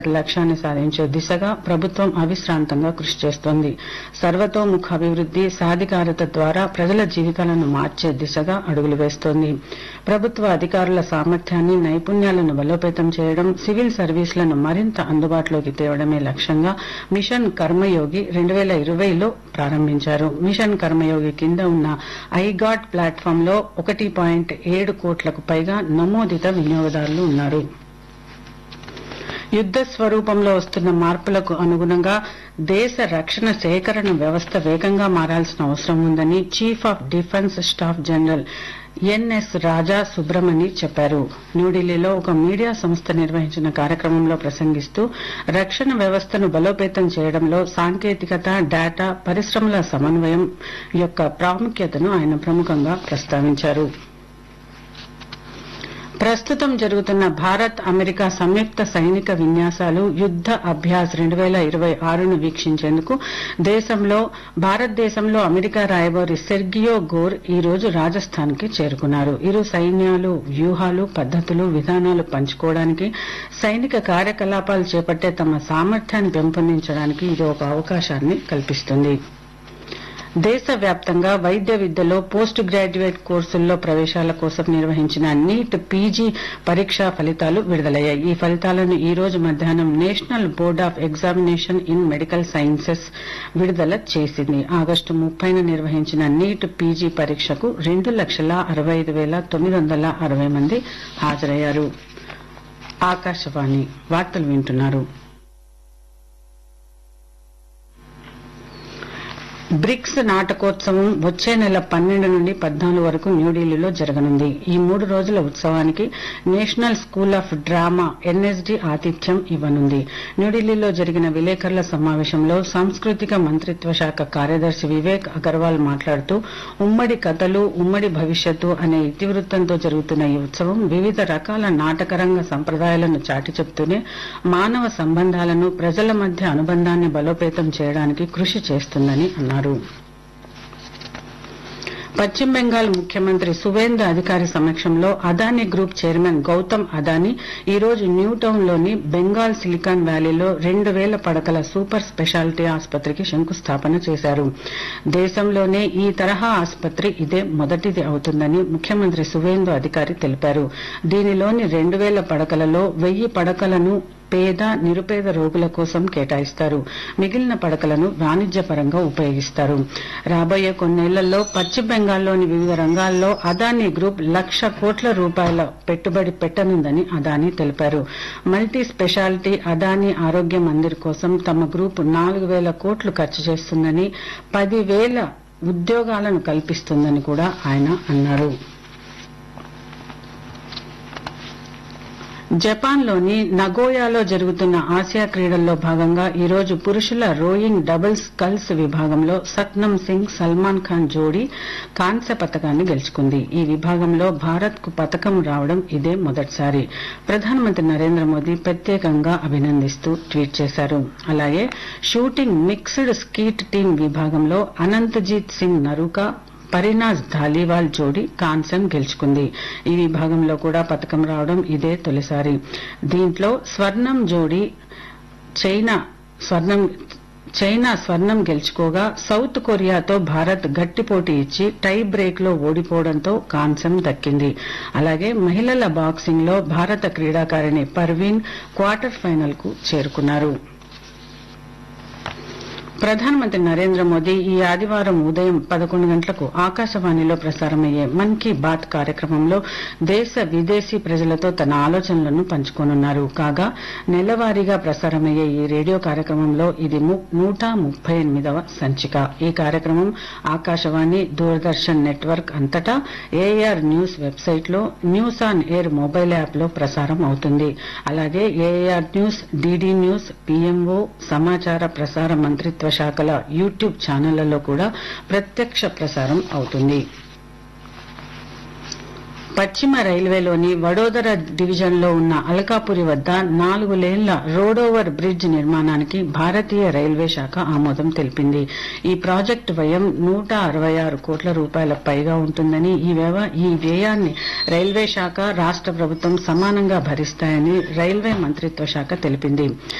లక్ష్యాన్ని సాధించే దిశగా ప్రభుత్వం అవిశ్రాంతంగా కృషి చేస్తోంది సర్వతోముఖ అభివృద్ది సాధికారత ద్వారా ప్రజల జీవితాలను మార్చే దిశగా అడుగులు వేస్తోంది ప్రభుత్వ అధికారుల సామర్థ్యాన్ని నైపుణ్యాలను బలోపేతం చేయడం సివిల్ సర్వీసులను మరింత అందుబాటులోకి తేవడమే లక్ష్యంగా మిషన్ కర్మయోగి రెండు వేల ఇరవైలో ప్రారంభించారు మిషన్ కర్మయోగి కింద ఉన్న ఐగాట్ ప్లాట్ఫామ్ లో ఒకటి పాయింట్ ఏడు కోట్లకు పైగా నమోదిత వినియోగదారులు ఉన్నారు యుద్ద స్వరూపంలో వస్తున్న మార్పులకు అనుగుణంగా దేశ రక్షణ సేకరణ వ్యవస్థ వేగంగా మారాల్సిన అవసరం ఉందని chief of defence staff general NS Raja Subramani చెప్పారు న్యూఢిల్లీలో ఒక మీడియా సంస్థ నిర్వహించిన కార్యక్రమంలో ప్రసంగిస్తూ రక్షణ వ్యవస్థను బలోపేతం చేయడంలో సాంకేతికత డేటా పరిశ్రమల సమన్వయం యొక్క ప్రాముఖ్యతను ఆయన ప్రముఖంగా ప్రస్తావించారు ప్రస్తుతం జరుగుతున్న భారత్ అమెరికా సంయుక్త సైనిక విన్యాసాలు యుద్ద అభ్యాస్ రెండు వేల ఇరవై ఆరును వీక్షించేందుకు దేశంలో భారతదేశంలో అమెరికా రాయబారి సెర్గియో గోర్ ఈ రోజు రాజస్థాన్ కి చేరుకున్నారు ఇరు సైన్యాలు వ్యూహాలు పద్దతులు విధానాలు పంచుకోవడానికి సైనిక కార్యకలాపాలు చేపట్టే తమ సామర్థ్యాన్ని పెంపొందించడానికి ఇది ఒక అవకాశాన్ని కల్పిస్తుంది దేశవ్యాప్తంగా వైద్య విద్యలో పోస్ట్ గ్రాడ్యుయేట్ కోర్సుల్లో ప్రవేశాల కోసం నిర్వహించిన నీట్ పీజీ పరీక్షా ఫలితాలు విడుదలయ్యాయి ఈ ఫలితాలను ఈ రోజు మధ్యాహ్నం national board of examination in medical sciences విడుదల చేసింది ఆగస్టు ముప్పైన నిర్వహించిన నీట్ పీజీ పరీక్షకు రెండు లక్షల అరవై ఐదు వేల తొమ్మిది వందల అరవై మంది హాజరయ్యారు ఆకాశవాణి వార్తలు వింటున్నారు బ్రిక్స్ నాటకోత్సవం వచ్చే నెల పన్నెండు నుండి పద్నాలుగు వరకు న్యూఢిల్లీలో జరగనుంది ఈ మూడు రోజుల ఉత్సవానికి national school of drama NSD ఆతిథ్యం ఇవ్వనుంది న్యూఢిల్లీలో జరిగిన విలేకరుల సమావేశంలో సాంస్కృతిక మంత్రిత్వ శాఖ కార్యదర్శి వివేక్ అగర్వాల్ మాట్లాడుతూ ఉమ్మడి కథలు ఉమ్మడి భవిష్యత్తు అనే ఇతివృత్తంతో జరుగుతున్న ఈ ఉత్సవం వివిధ రకాల నాటకరంగ సంప్రదాయాలను చాటి చెప్తూనే మానవ సంబంధాలను ప్రజల మధ్య అనుబంధాన్ని బలోపేతం చేయడానికి కృషి చేస్తుందని అన్నారు పశ్చిమ బెంగాల్ ముఖ్యమంత్రి సువేంద్ర అధికారి సమక్షంలో అదానీ గ్రూప్ చైర్మన్ గౌతమ్ అదానీ ఈ రోజు న్యూటౌన్ లోని బెంగాల్ సిలికాన్ వ్యాలీలో రెండు వేల పడకల సూపర్ స్పెషాలిటీ ఆసుపత్రికి శంకుస్థాపన చేశారు దేశంలోనే ఈ తరహా ఆసుపత్రి ఇదే మొదటిది అవుతుందని ముఖ్యమంత్రి సువేందు అధికారి తెలిపారు దీనిలోని రెండు వేల పడకలలో వెయ్యి పడకలను పేద నిరుపేద రోగుల కోసం కేటాయిస్తారు మిగిలిన పడకలను వాణిజ్యపరంగా ఉపయోగిస్తారు రాబోయే కొన్నేళ్లలో పశ్చిమ బెంగాల్లోని వివిధ రంగాల్లో అదానీ గ్రూప్ లక్ష కోట్ల రూపాయల పెట్టుబడి పెట్టనుందని అదానీ తెలిపారు మల్టీ స్పెషాలిటీ అదానీ ఆరోగ్య మందిర్ కోసం తమ గ్రూప్ నాలుగు వేల కోట్లు ఖర్చు చేస్తుందని పదివేల ఉద్యోగాలను కల్పిస్తుందని కూడా ఆయన అన్నారు జపాన్లోని నగోయాలో జరుగుతున్న ఆసియా క్రీడల్లో భాగంగా ఈ రోజు పురుషుల రోయింగ్ డబుల్ స్కల్స్ విభాగంలో సత్నం సింగ్ సల్మాన్ ఖాన్ జోడీ కాంస్య పతకాన్ని గెలుచుకుంది ఈ విభాగంలో భారత్ కు పతకం రావడం ఇదే మొదటిసారి ప్రధానమంత్రి నరేంద్ర మోదీ ప్రత్యేకంగా అభినందిస్తూ ట్వీట్ చేశారు అలాగే షూటింగ్ మిక్స్డ్ స్కీట్ టీం విభాగంలో అనంతజీత్ సింగ్ నరూకా పరినాజ్ ధాలీవాల్ జోడీ కాంస్యం గెలుచుకుంది ఈ విభాగంలో కూడా పథకం రావడం ఇదే తొలిసారి దీంట్లో స్వర్ణం జోడీ చైనా స్వర్ణం చైనా స్వర్ణం గెలుచుకోగా సౌత్ కొరియాతో భారత్ గట్టి పోటీ ఇచ్చి టై బ్రేక్ లో ఓడిపోవడంతో కాంస్యం దక్కింది అలాగే మహిళల బాక్సింగ్ లో భారత క్రీడాకారిణి పర్వీన్ క్వార్టర్ ఫైనల్ కు చేరుకున్నారు ప్రధానమంత్రి నరేంద్ర మోదీ ఈ ఆదివారం ఉదయం పదకొండు గంటలకు ఆకాశవాణిలో ప్రసారమయ్యే మన్ కీ బాత్ కార్యక్రమంలో దేశ విదేశీ ప్రజలతో తన ఆలోచనలను పంచుకోనున్నారు కాగా నెలవారీగా ప్రసారమయ్యే ఈ రేడియో కార్యక్రమంలో ఇది నూట ముప్పై ఎనిమిదవ సంచిక ఈ కార్యక్రమం ఆకాశవాణి దూరదర్శన్ నెట్వర్క్ అంతటా ఏఆర్ న్యూస్ వెబ్సైట్ లో news on air mobile app లో ప్రసారం అవుతుంది అలాగే AIR news DD news PMO సమాచార ప్రసార మంత్రిత్వ శాఖల యూట్యూబ్ ఛానళ్లలో కూడా ప్రత్యక్ష ప్రసారం అవుతుంది పశ్చిమ రైల్వేలోని వడోదర డివిజన్లో ఉన్న అలకాపురి వద్ద నాలుగు లేన్ల రోడోవర్ బ్రిడ్జ్ నిర్మాణానికి భారతీయ రైల్వే శాఖ ఆమోదం తెలిపింది ఈ ప్రాజెక్టు వ్యయం నూట అరవై ఆరు కోట్ల రూపాయలకు పైగా ఉంటుందని ఈ వ్యవ- ఈ వ్యయాన్ని రైల్వే శాఖ రాష్ట ప్రభుత్వం సమానంగా భరిస్తాయని రైల్వే మంత్రిత్వ శాఖ తెలిపింది